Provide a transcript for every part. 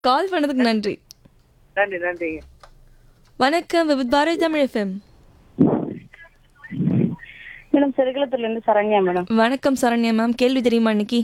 கால் பண்ணதுக்கு நன்றி நன்றி நன்றி வணக்கம் with Bharathi Tamil FM madam சிறுகுளத்துல இருந்து சரண்யா மேடம் வணக்கம் சரண்யா மேம் கேள்வி தெரியுமா இன்னைக்கு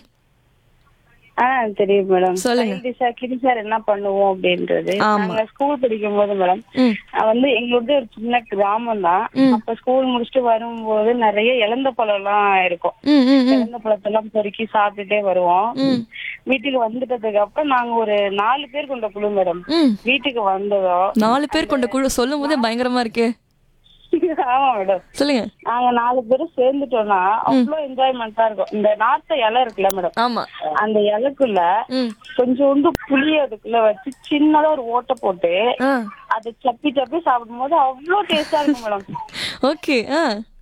ஆ தெரியும் மேடம் சொல்லுங்க. சைல்டிஷா கிரிசார் என்ன பண்ணுவோம் அப்படின்றது ஆமா. நாங்க ஸ்கூல் படிக்கும் போது மேடம் ம் நான் வந்து எங்களோட ஒரு சின்ன கிராமம் தான் அப்ப ஸ்கூல் முடிச்சுட்டு வரும்போது நிறைய இழந்த பழம் எல்லாம் இருக்கும் ம் ம் ம் இழந்த பழத்தெல்லாம் பொறுக்கி சாப்பிட்டுட்டே வருவோம் ம் வீட்டுக்கு வந்துட்டதுக்கு அப்புறம் நாங்க ஒரு நாலு பேர் கொண்ட குழு மேடம் ம் வீட்டுக்கு வந்ததும் நாலு பேர் கொண்ட குழு சொல்லும் போதே பயங்கரமா இருக்கே ஆமா மேடம் சொல்லுங்க நாங்க நாலு பேரும் சேர்ந்துட்டோம்னா அவ்வளவு என்ஜாய்மெண்டா இருக்கும் இந்த நார்த்த இலை இருக்குல்ல மேடம் ஆமா அந்த இலைக்குள்ள ம் கொஞ்சோண்டு புளி அதுக்குள்ள வச்சு சின்னதா ஒரு ஓட்டை போட்டு ஆ அதை சப்பி சப்பி சாப்பிடும்போது அவ்வளவு டேஸ்டா இருக்கும் மேடம் ஓகே ஆ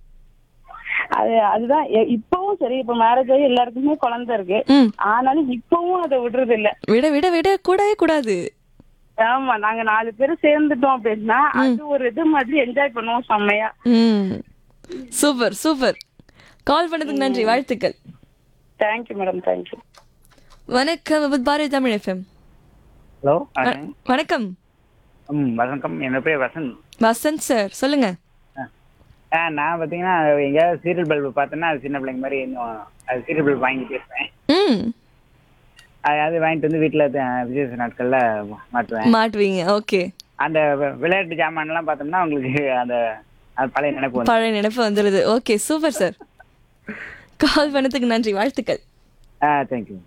அது அதுதான் எ- இப்பவும் சரி இப்ப மேரேஜ் ஆகி எல்லாருக்குமே குழந்தை இருக்கு ம் ஆனாலும் இப்பவும் அதை விடுறது இல்ல விட விட விட கூடவே கூடாது ஆமா நாங்க நாலு பேரும் சேர்ந்துட்டோம் அப்படின்னா அது ஒரு இது மாதிரி என்ஜாய் பண்ணுவோம் செம்மையா ம் சூப்பர் சூப்பர் கால் பண்ணதுக்கு நன்றி வாழ்த்துக்கள் தேங்க்யூ மேடம் தேங்க்யூ வணக்கம் with Bharathi Tamil FM hello வணக்கம் ம் வணக்கம் என்னோட பேர் வசந்த் வசந்த் சார் சொல்லுங்க ஆ நான் பார்த்தீங்கன்னா எங்கேயாவது சீரியல் பல்பு பார்த்தேன்னா அது சின்ன பிள்ளைங்க மாதிரி இன்னும் அது சீரியல் பல்பு வாங்கிட்டு இருப்பேன் ம் அது அது வாங்கிட்டு வந்து வீட்டில் விசேஷ நாட்களில் மாட்டுவேன் மாட்டுவீங்க ஓகே அந்த வி- விளையாட்டு ஜாமான்லாம் பார்த்தோம்னா உங்களுக்கு அந்த அது பழைய நினைப்பு வந்து பழைய நினைப்பு வந்துடுது ஓகே சூப்பர் சார் கால் பண்ணதுக்கு நன்றி வாழ்த்துக்கள் ஆ தேங்க்யூ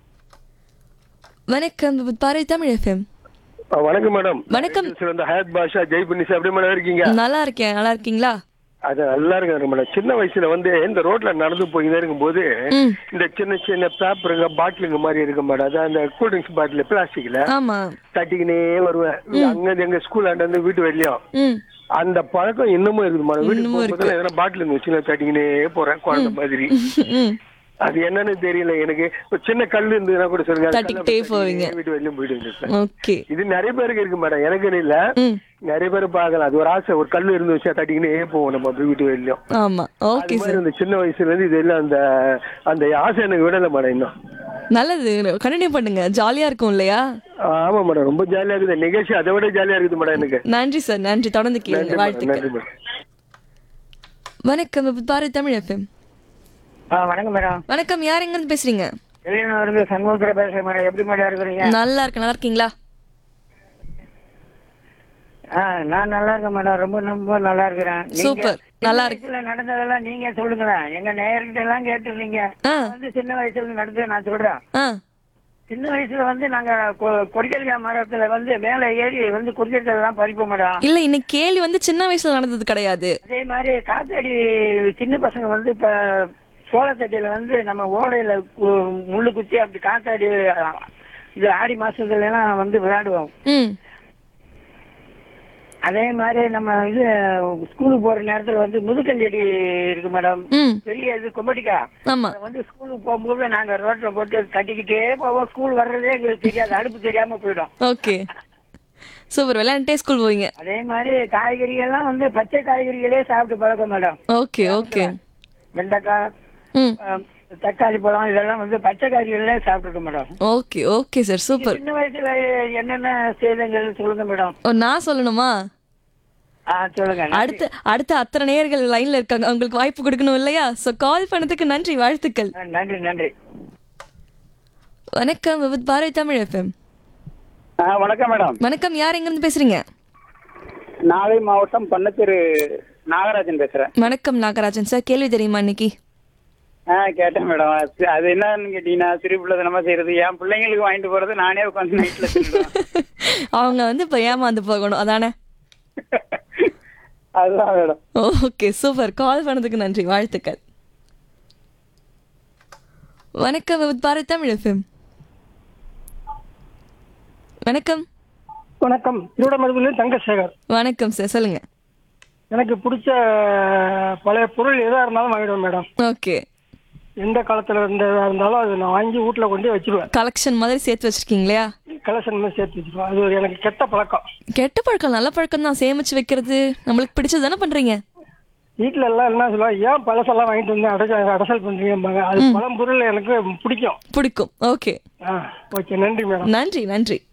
வணக்கம் வித் பாரதி தமிழ் எஃப்எம் ஆ, வணக்கம் மேடம் வணக்கம். சிறந்த ஹயத் பாஷா ஜெய் புனிசா எப்படி மேடம் இருக்கீங்க நல்லா இருக்கேன் நல்லா இருக்கீங்களா அது நல்லா இருக்கு மேடம் சின்ன வயசுல வந்து இந்த ரோட்ல நடந்து போயிட்டே இருக்கும்போது ம் இந்த சின்ன சின்ன பேப்பருங்க பாட்டிலுங்க மாதிரி இருக்கு மேடம் அது அந்த கூல் ட்ரிங்க்ஸ் பாட்டில் பிளாஸ்டிக்ல ஆமா தட்டிக்கினே வருவேன் அங்க எங்க ஸ்கூல் ஆண்ட இருந்து வீட்டு வெளியும் ம் அந்த பழக்கம் இன்னமும் இருக்குது மேடம் வீட்டுக்கு இன்னமும் போகும்போது எதனா பாட்டில் வச்சு நான் தட்டிக்கினே போறேன் குழந்தை மாதிரி ம் அது என்னன்னு தெரியல எனக்கு ஒரு சின்ன கல் இருந்ததுன்னா கூட சொல்லுங்க அது தட்டிக்கிட்டே கல்லை போவீங்க. தட்டிக்கினே வீட்டு வெளியும் போயிட்டு இருந்தேன் ஓகே இது நிறைய பேருக்கு இருக்கு மேடம் எனக்கு இல்ல ம் நிறைய பேர் பார்க்கலாம் அது ஒரு ஆசை ஒரு கல் இருந்து வச்சா தட்டிக்கினே போவோம் நம்ம அப்படி வீட்டு வெளியும் ஆமா ஓகே அது மாதிரி சார் இந்த சின்ன வயசுல இருந்து இது எல்லாம் அந்த அந்த ஆசை எனக்கு விடல மேடம் இன்னும் நல்லது கண்டினியூ பண்ணுங்க ஜாலியா இருக்கும் இல்லையா ஆமா மேடம் ரொம்ப ஜாலியா இருக்குது நிகழ்ச்சி அதை விட ஜாலியா இருக்குது மேடம் எனக்கு நன்றி சார் நன்றி தொடர்ந்து நன்றி கேளுங்க மேடம் வாழ்த்துக்கள் நன்றி மேடம் வணக்கம் வித் பாரதி தமிழ் எஃப்எம் வணக்கம் மேடம் வணக்கம் யார் எங்க இருந்து பேசுறீங்க வெளியூர்ல சண்முகத்துல பேசுறேன் மேடம் எப்படி மேடம் இருக்கிறீங்க நல்லா இருக்கேன் நல்லா இருக்கீங்களா ஆ நான் நல்லா இருக்கேன் மேடம் ரொம்ப ரொம்ப நல்லா இருக்கிறேன் நீங்க சூப்பர் நல்லா இருக்கு வயசுல நடந்ததெல்லாம் நீங்க சொல்லுங்களேன் எங்க நேர்கிட்ட எல்லாம் கேட்டுருந்தீங்க ஆ வந்து சின்ன வயசுல நடந்தது நான் சொல்றேன் ஆ சின்ன வயசுல வந்து நாங்க கொ- கொடிக்கல்காய் மரத்துல வந்து மேல ஏறி வந்து குடிக்கிறதெல்லாம் பறிப்போம் மேடம் இல்ல இன்னைக்கு கேள்வி வந்து சின்ன வயசுல நடந்தது கிடையாது அதே மாதிரி காத்தாடி சின்ன பசங்க வந்து இப்ப சோளத்தட்டியில வந்து நம்ம ஓடையில கு- முள்ளு குத்தி அப்படி காத்தாடி இது ஆடி மாசத்துல எல்லாம் வந்து விளையாடுவோம் ம் அதே மாதிரி நம்ம இது ஸ்கூலுக்கு போற நேரத்துல வந்து முதுக்கஞ்செடி இருக்கு மேடம் ம் பெரிய இது கொம்பட்டிக்கா ஆமா அதை வந்து ஸ்கூலுக்கு போகும்போது நாங்க ரோட்ல போட்டு கட்டிக்கிட்டே போவோம் ஸ்கூல் வர்றதே எங்களுக்கு தெரியாது அடுப்பு தெரியாம போயிடும் ஓகே சூப்பர் விளையாண்டே ஸ்கூல் போவீங்க அதே மாதிரி காய்கறிகள்லாம் வந்து பச்சை காய்கறிகளே சாப்பிட்டு பழக்கம் மேடம் ஓகே ஓகே வெண்டைக்காய் ம் அஹ், தக்காளி பழம் இதெல்லாம் வந்து பச்சை காய்கறிகளே சாப்பிட்டுருக்கோம் madam okay okay sir super சின்ன வயசுல என்னென்ன செய்தங்கள் சொல்லுங்க மேடம் ஓ நான் சொல்லணுமா ஆ சொல்லுங்க அடுத்த அடுத்த அத்தனை நேயர்கள் லைன்ல இருக்காங்க அவங்களுக்கு வாய்ப்பு கொடுக்கணும் இல்லையா சோ கால் பண்ணதுக்கு நன்றி வாழ்த்துக்கள் ஆ, நன்றி நன்றி வணக்கம் வித் பாரதி தமிழ் எஃப்எம் வணக்கம் மேடம் வணக்கம் யார் எங்க இருந்து பேசுறீங்க நாகை மாவட்டம் பண்ணத்திரு நாகராஜன் பேசுறேன் வணக்கம் நாகராஜன் சார் கேள்வி தெரியுமா இன்னைக்கு ஆ கேட்டேன் மேடம் அது- அது என்னன்னு கேட்டீங்கன்னா சிறு பிள்ளைத்தனமா செய்யறது என் பிள்ளைங்களுக்கு வாங்கிட்டு போறது நானே உட்காந்து நைட்ல அவங்க வந்து இப்ப ஏமாந்து போகணும் அதானே அதுதான் மேடம் ஓகே சூப்பர் கால் பண்ணதுக்கு நன்றி வாழ்த்துக்கள் வணக்கம் வித் பாரதி தமிழ் எஃப்எம் வணக்கம் வணக்கம் திருவிடமருதுல தங்கசேகர் வணக்கம் சார் சொல்லுங்க எனக்கு பிடிச்ச பழைய பொருள் எதா இருந்தாலும் வாங்கிடுவேன் மேடம் ஓகே எந்த காலத்துல இருந்ததா இருந்தாலும் அது நான் வாங்கி வீட்டுல கொண்டு வச்சிருவேன் கலெக்ஷன் மாதிரி சேர்த்து வச்சிருக்கீங்க இல்லையா கலெக்ஷன் மாதிரி சேர்த்து வச்சிருவேன் அது ஒரு எனக்கு கெட்ட பழக்கம் கெட்ட பழக்கம் நல்ல பழக்கம் தான் சேமிச்சு வைக்கிறது நம்மளுக்கு பிடிச்சது தானே பண்றீங்க வீட்டுல எல்லாம் என்ன சொல்லுவாங்க ஏன் பழசெல்லாம் வாங்கிட்டு வந்து அடைச்ச அடசல் பண்றீங்க அது பழம்பொருள் எனக்கு பிடிக்கும் பிடிக்கும் ஓகே ஆ ஓகே நன்றி மேடம் நன்றி நன்றி